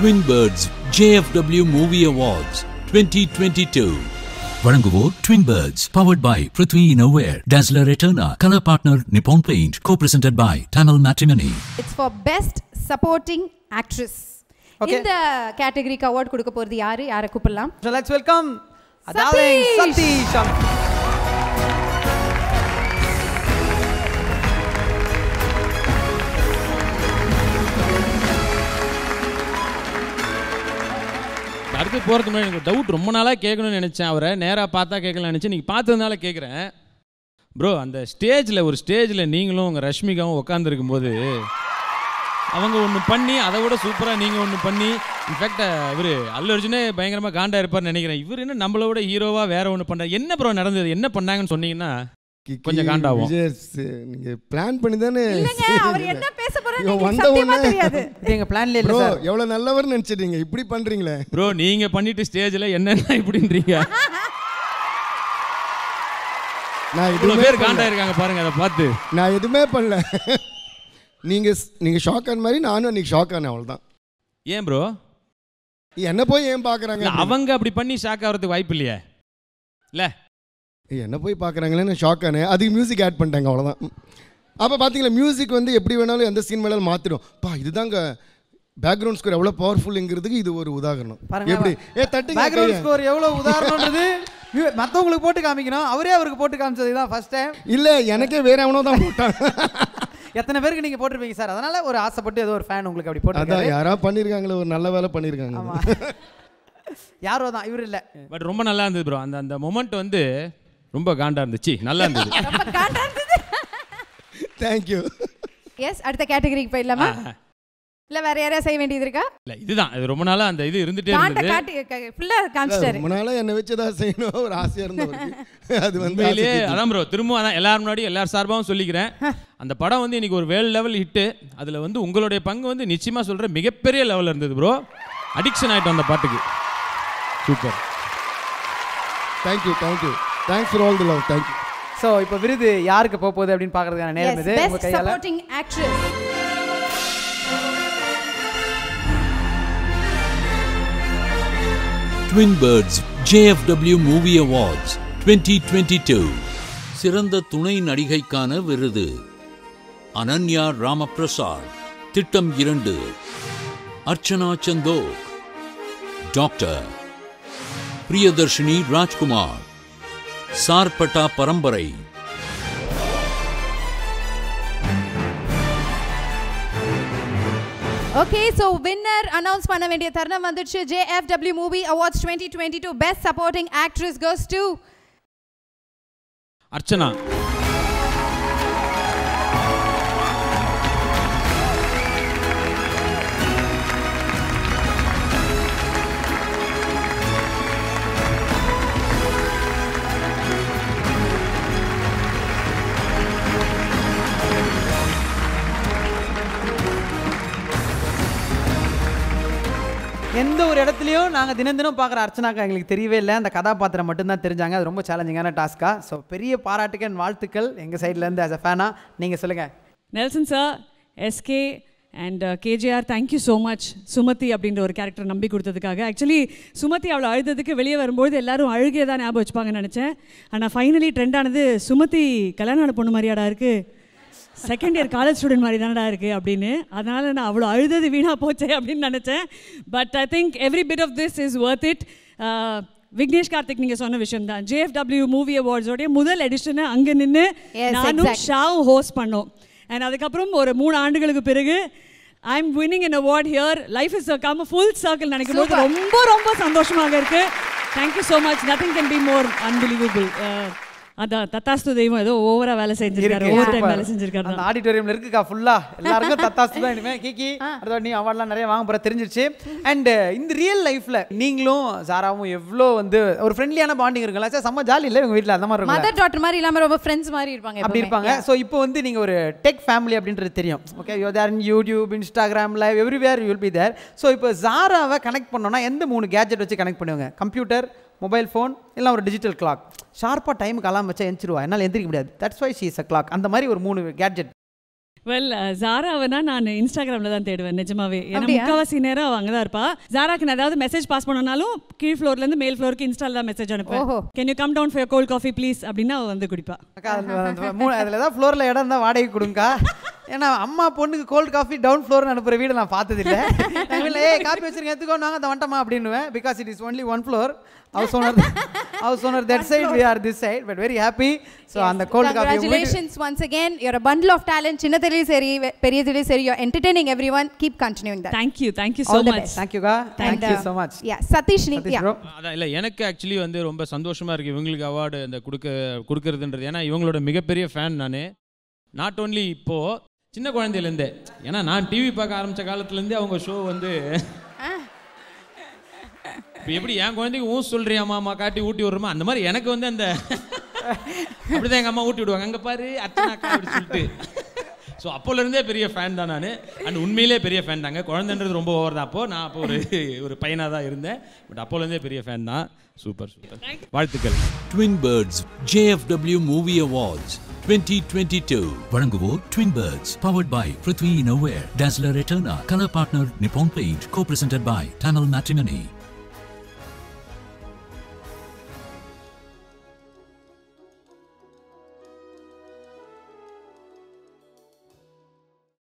Twin Birds JFW Movie Awards 2022 வழங்குவோர் Twin Birds powered by Prithvi Innovare Dazzler Eterna color partner Nippon Paint co-presented by Tamil Matrimony it's for best supporting actress Okay. இந்த கேட்டகரிக்கு award கொடுக்க போறது யாரு யாரை கூப்பிடலாம் So let's welcome darling Satish. Satish. அடுத்து போகிறதுக்கு முன்னாடி எனக்கு டவுட் ரொம்ப நாளாக கேட்கணும்னு நினச்சேன் அவரை நேராக பார்த்தா கேட்கலாம்னு நினச்சேன் நீங்கள் பார்த்ததுனால கேட்குறேன் ப்ரோ அந்த ஸ்டேஜில் ஒரு ஸ்டேஜில் நீங்களும் உங்கள் ரஷ்மிகாவும் உட்காந்துருக்கும் போது அவங்க ஒன்று பண்ணி அதை விட சூப்பராக நீங்கள் ஒன்று பண்ணி இன்ஃபேக்ட் இவர் அல்லு அர்ஜுனே பயங்கரமாக காண்டா இருப்பார்னு நினைக்கிறேன் இவர் என்ன நம்மளை விட ஹீரோவாக வேற ஒன்று பண்ணுறாரு என்ன ப்ரோ நடந்தது என்ன பண்ணாங்கன்னு சொன்னீங்கன்னா கொஞ்சம் காண்டாகும். நீங்க பிளான் பண்ணி தானே இல்லங்க அவர் என்ன பேச போறாரு இவன் எனக்கு வந்த சத்தியமா உடனே- தெரியாது இது எங்க பிளான்ல இல்ல ப்ரோ சார் எவ்வளவு நல்லவர் நினைச்சிட்டீங்க இப்படி பண்றீங்களே ப்ரோ நீங்கள் பண்ணிட்டு ஸ்டேஜில் என்னென்ன இப்படின்றீங்க நான் இவ்வளோ எதுவுமே பேர் பண்ணல. காண்டா இருக்காங்க பாருங்க அதை பார்த்து நான் எதுவுமே பண்ணல நீங்க நீங்க ஷாக் ஆன மாதிரி நானும் அன்னைக்கு ஷாக் ஆனேன் அவ்வளவுதான் ஏன் ப்ரோ என்ன போய் ஏன் பாக்குறாங்க இல்ல, அவங்க அப்படி பண்ணி ஷாக் ஆகிறதுக்கு வாய்ப்பு இல்லையே இல்ல என்ன போய் பார்க்குறாங்களேன்னு ஷாக் ஆனேன் அதுக்கு மியூசிக் ஆட் பண்ணிட்டாங்க அவ்வளோதான் அப்போ பார்த்தீங்களா மியூசிக் வந்து எப்படி வேணாலும் எந்த சீன் வேணாலும் மாற்றிடும் பா இதுதாங்க பேக்ரவுண்ட் ஸ்கோர் எவ்வளோ பவர்ஃபுல்லுங்கிறதுக்கு இது ஒரு உதாரணம் பாருங்க, எப்படி ஏ தட்டுங்க பேக்ரவுண்ட் கையை. ஸ்கோர் எவ்வளவு உதாரணம்ன்றது இவ- மத்தவங்களுக்கு போட்டு காமிக்கணும் அவரே அவருக்கு போட்டு காமிச்சது தான் ஃபர்ஸ்ட் டைம் இல்லை எனக்கே வேற எவனோ தான் போட்டான் எத்தனை பேருக்கு நீங்க போட்டிருப்பீங்க சார் அதனால ஒரு ஆசைப்பட்டு ஏதோ ஒரு ஃபேன் உங்களுக்கு அப்படி அதான் போட்டு யாரா பண்ணியிருக்காங்களே ஒரு நல்ல வேலை பண்ணியிருக்காங்க ஆமா யாரோ தான் இவர் இல்ல பட் ரொம்ப நல்லா இருந்தது ப்ரோ அந்த அந்த மொமெண்ட் வந்து ரொம்ப காண்டா இருந்துச்சு நல்லா இருந்தது ரொம்ப காண்டா இருந்தது தேங்க்யூ எஸ் அடுத்த கேட்டகரிக்கு போயிடலாமா இல்ல வேற யாரையா செய்ய வேண்டியது இருக்கா இல்ல இதுதான் இது ரொம்ப நாளா அந்த இது இருந்துட்டே காண்ட இருந்தது காட்டி ஃபுல்லா காமிச்சிட்டாரு ரொம்ப நாளாக என்னை வச்சு தான் செய்யணும் ஒரு ஆசையாக இருந்தவருக்கு அது வந்து உண்மையிலேயே ஆசை தீர்த்து. அதான் ப்ரோ திரும்ப அதான் எல்லாரும் முன்னாடி எல்லார் சார்பாகவும் சொல்லிக்கிறேன் அந்த படம் வந்து இன்னைக்கு ஒரு வேர்ல்டு லெவல் ஹிட்டு அதுல வந்து உங்களுடைய பங்கு வந்து நிச்சயமா சொல்ற மிகப்பெரிய லெவல்ல இருந்தது ப்ரோ அடிக்ஷன் ஆயிட்டோம் அந்த பாட்டுக்கு super thank you thank you thanks for all the love thank you so இப்போ விருது யாருக்கு போக போகுது அப்படின்னு பாக்குறதுக்கான நேரம் எஸ் இது உங்க பெஸ்ட் கையால supporting actress Twin Birds JFW Movie Awards 2022 சிறந்த துணை நடிகைக்கான விருது அனன்யா ராமபிரசாத் திட்டம் இரண்டு Archana Chandhoke doctor Priyadarshini Rajkumar Sarpatta Parambarai okay so winner announce பண்ண வேண்டிய தருணம் வந்துச்சு JFW movie awards 2022 best supporting actress goes to Archana எந்த ஒரு இடத்துலையும் நாங்கள் தினம் தினம் பார்க்குற அர்ச்சனாக்கா எங்களுக்கு தெரியவே இல்லை அந்த கதாபாத்திரம் மட்டும்தான் தெரிஞ்சாங்க அது ரொம்ப சேலஞ்சிங்கான டாஸ்க்கா ஸோ பெரிய பாராட்டுக்கு and வாழ்த்துக்கள் எங்கள் சைட்லேருந்து ஆஸ் அ ஃபேனா நீங்கள் சொல்லுங்கள் Nelson sir SK and KGR thank you so much Sumathi அப்படின்ற ஒரு கேரக்டர் நம்பி கொடுத்ததுக்காக ஆக்சுவலி சுமதி அவளை அழுததுக்கு வெளியே வரும்போது எல்லாரும் அழுகே தான் ஞாபகம் வச்சுப்பாங்கன்னு நினச்சேன் ஆனால் ஃபைனலி ட்ரெண்ட் ஆனது சுமதி கல்யாணம் ஆன பொண்ணு மாதிரியாடா இருக்குது செகண்ட் இயர் காலேஜ் ஸ்டூடெண்ட் மாதிரி தானடா இருக்குது அப்படின்னு அதனால் நான் அவ்வளோ அழுதது வீணாக போச்சே அப்படின்னு நினச்சேன் but I think every bit of this is worth it Vignesh Karthik நீங்கள் சொன்ன விஷயம் தான் ஜேஎஃப்டபிள்யூ மூவி அவார்ட்ஸோடைய முதல் எடிஷனை அங்கே நின்று Yes, நானும் exact. ஷாவும் ஹோஸ்ட் பண்ணோம் அண்ட் அதுக்கப்புறம் ஒரு மூணு ஆண்டுகளுக்கு பிறகு I am winning in award here life is come full circle நினைக்கும் போது Super. ரொம்ப ரொம்ப சந்தோஷமாக இருக்கு thank you so much nothing can be more unbelievable அதான் தத்தாஸ்து தெய்வம் ஏதோ ஓவரா வேலை செஞ்சிருக்காரு இருக்கு, ஓவர் டைம் super. வேலை செஞ்சிருக்காரு அந்த ஆடிட்டோரியம்ல இருக்குக்கா ஃபுல்லா எல்லாருக்கும் தத்தாசு தான் இனிமே கிக்கி அடுத்த நீ அவார்ட்லாம் நிறைய வாங்க போற தெரிஞ்சிருச்சு அண்ட் இந்த ரியல் லைஃப்ல நீங்களும் சாராவும் எவ்வளோ வந்து ஒரு ஃப்ரெண்ட்லியான பாண்டிங் இருக்குல்ல சார் செம்ம ஜாலி இல்லை உங்க வீட்ல அந்த மாதிரி இருக்கும் மதர் டாட்டர் மாதிரி இல்லாம ரொம்ப ஃப்ரெண்ட்ஸ் மாதிரி இருப்பாங்க அப்படி எப்பவுமே. இருப்பாங்க ஸோ இப்போ வந்து நீங்கள் ஒரு டெக் ஃபேமிலி அப்படின்றது தெரியும் okay you there in YouTube Instagram live everywhere you will be there so இப்போ ஜாராவை கனெக்ட் பண்ணோன்னா எந்த மூணு கேஜெட் வச்சு கனெக்ட் பண்ணுவாங்க கம்ப்யூட்டர் மொபைல் ஃபோன் இல்லை ஒரு டிஜிட்டல் கிளாக் ஷார்ப்பாக டைமுக்கு அலாம் வச்சா எந்திரிவா என்னால் எந்திரிக்க முடியாது that's why she is a clock அந்த மாதிரி ஒரு மூணு கேட்ஜெட் வெல் ஜாராவனா நான் இன்ஸ்டாகிராமில் தான் தேடுவேன் நிஜமாவே ஏன்னா அப்படியா? முக்காவாசி நேரம் அவள் அங்கே தான் இருப்பா ஜாராக்கு நான் ஏதாவது மெசேஜ் பாஸ் பண்ணனாலும் கீழ் ஃப்ளோர்லேருந்து மேல் ஃப்ளோருக்கு இன்ஸ்டால தான் மெசேஜ் அனுப்புவேன் ஓஹோ. Can you come down for cold coffee please அப்படின்னா அவள் வந்து குடிப்பா அக்கா அந்த அந்த மூணு அதில் ஏதாவது ஃப்ளோரில் இடம் இருந்தால் வாடகை கொடுங்கக்கா ஏன்னா அம்மா பொண்ணுக்கு கோல்ட் காஃபி டவுன் ஃப்ளோர்னு அனுப்புகிற வீடு நான் பார்த்ததில்ல எங்கள் வீட்டில் ஏய் காஃபி வச்சிருக்கேன் எடுத்துக்கோ நாங்கள் அந்த வந்துட்டோமா அப்படின்னுவேன் because it is only one floor house owner house owner that side we are this side but very happy so அந்த cold coffee Congratulations once again. You're a bundle of talent. சின்னத்திலையும் சரி வெ- பெரியதிலையும் சரி you're entertaining everyone. Keep continuing that. Thank you thank you so All the much best. தேங்க்யூக்கா thank you so much Yeah, Satish நீ Satish yeah. Bro அதான் இல்லை எனக்கு ஆக்சுவலி வந்து ரொம்ப சந்தோஷமாக இருக்குது இவங்களுக்கு அவார்டு அந்த கொடுக்க கொடுக்கறதுன்றது ஏன்னா இவங்களோட மிகப்பெரிய ஃபேன் நான் நாட் ஓன்லி இப்போது சின்ன குழந்தையிலேருந்தே ஏன்னா நான் டிவி பார்க்க ஆரம்பித்த காலத்துலேருந்தே அவங்க ஷோ வந்து இப்போ எப்படி என் குழந்தைக்கு ஊன் சொல்றியாமாமா காட்டி ஊட்டி விடுறோமா அந்த மாதிரி எனக்கு வந்து அந்த அப்படிதான் எங்கள் அம்மா ஊட்டி விடுவாங்க அங்கே பாரு அர்ச்சனாக்கா அப்படி சொல்லிட்டு ஸோ அப்போலேருந்தே பெரிய ஃபேன் தான் நான் அண்ட் உண்மையிலே பெரிய ஃபேன் தாங்க குழந்தைன்றது ரொம்ப ஓவர் தான் அப்போ நான் அப்போ ஒரு ஒரு பையனாக தான் இருந்தேன் பட் அப்போலேருந்தே பெரிய ஃபேன் தான் சூப்பர் சூப்பர் வாழ்த்துக்கள் Twin Birds JFW Movie Awards 2022 வழங்குவோர் Twin Birds powered by Prithvi Innovare Dazzler Eterna color partner Nippon Paint co-presented by Tamil Matrimony